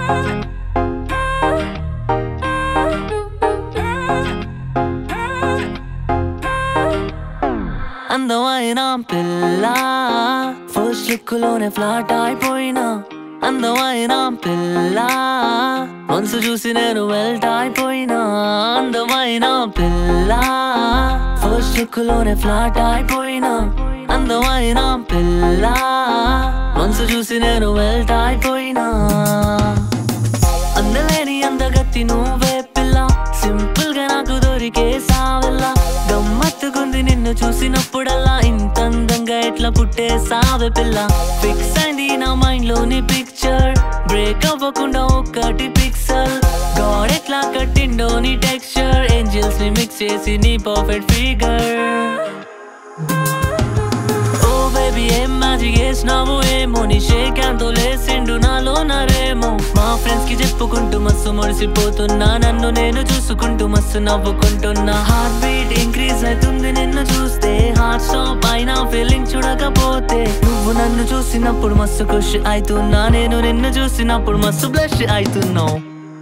అందమైన పిల్ల first లుక్లోనే flat అయిపోయినా అందమైన పిల్ల మనసు చూసి నేను వెల్ట్ అయిపోయినా అందమైన పిల్ల ఫస్ట్ లుక్లోనే ఫ్లాట్ అయిపోయినా అందమైన పిల్ల మనసు చూసి నేను వెల్ట్ అయిపోయినా అందలేని అందగత్తి నువ్వే పిల్ల సింపుల్ గా నాకు దొరికే సావెల్ల గమ్మత్తుకుంది నిన్ను చూసినప్పుడల్లా ఇంత అందంగా ఎట్లా పుట్టే సావె పిల్ల ఫిక్స్ అయింది నా మైండ్ లోని పిక్చర్ బ్రేక్ అవ్వకుండా ఒక్కటి పిక్సెల్ గాడ్ ఎట్లా కట్టిండో నీ టెక్స్చర్ ఏంజల్స్ ని మిక్స్ చేసి నీ పర్ఫెక్ట్ ఫిగర్ ఓ బేబీ ఏం మ్యాజిక్ చేసినావు ఏమో నీ షేక్ ఎంతో లేసిండు నాలో నరేమో మా ఫ్రెండ్స్ కి చెప్పుకుంటూ మస్తు మురిసిపోతున్నా నన్ను నేను చూసుకుంటూ మస్తు నవ్వుకుంటున్నా హార్ట్ బీట్ ఇంక్రీజ్ అవుతుంది నిన్ను చూస్తే హార్ట్ స్టాప్ అయినా ఫీలింగ్ చూడకపోతే నువ్వు నన్ను చూసినప్పుడు మస్తు ఖుషి అవుతున్నా నేను నిన్ను చూసినప్పుడు మస్తు బ్లష్ అవుతున్నావు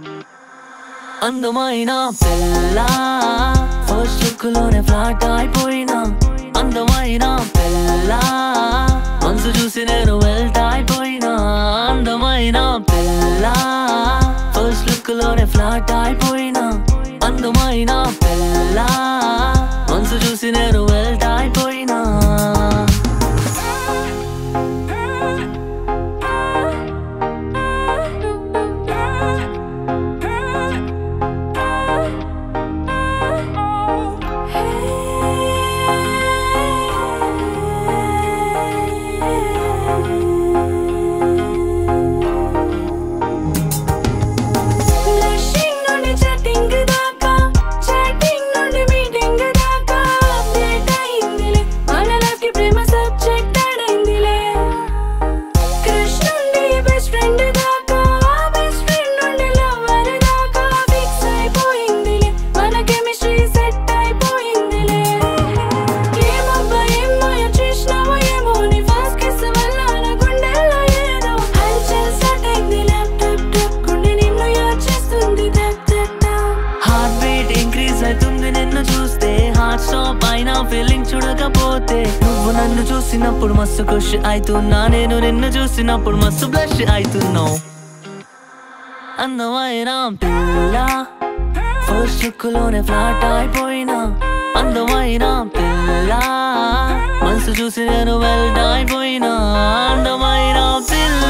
అందమైన పిల్ల ఫస్ట్ లుక్లోనే ఫ్లాట్ అయిపోయినా అందమైన పిల్ల మనసు చూసి నేను వెల్ట్ అయిపోయినా అందమైన పిల్ల ఫస్ట్ లుక్లోనే ఫ్లాట్ అయిపోయినా అందమైన పిల్ల మనసు చూసి నేను వెల్ట్ అయిపోయినా Blushing నుండి chatting దాకా, chatting నుండి meeting దాకా update అయిందిలే. మన life కి ప్రేమ subject అడైందిలే. Crush నుండి best friend దాకా, best friend నుండి lover దాకా fix అయిపోయిందిలే. మన chemistry set అయిపోయిందిలే. ఏమబ్బా ఏమాయో చేసినావో ఏమో నీ first kiss వల్ల నా గుండెల్లో ఏదో హల్చల్ start అయిందిలే. టప్ టప్ గుండె నిన్ను యాద్ చేస్తుంది టప్ టప్ టప్. హార్ట్ బీట్ ఇంక్రీజ్ అవుతుంది నిన్ను చూస్తే హార్ట్ స్టాప్ అయినా ఫీలింగ్ చూడకపోతే నువ్వు నన్ను చూసినప్పుడు మస్తు ఖుషి అవుతున్నా నేను నిన్ను చూసినప్పుడు మస్తు బ్లష్ అవుతున్నావు అందమైన పిల్ల ఫస్ట్ లుక్లోనే ఫ్లాట్ అయిపోయినా అందమైన పిల్ల మనసు చూసి నేను వెల్ట్ అయిపోయినా అందమైన పిల్ల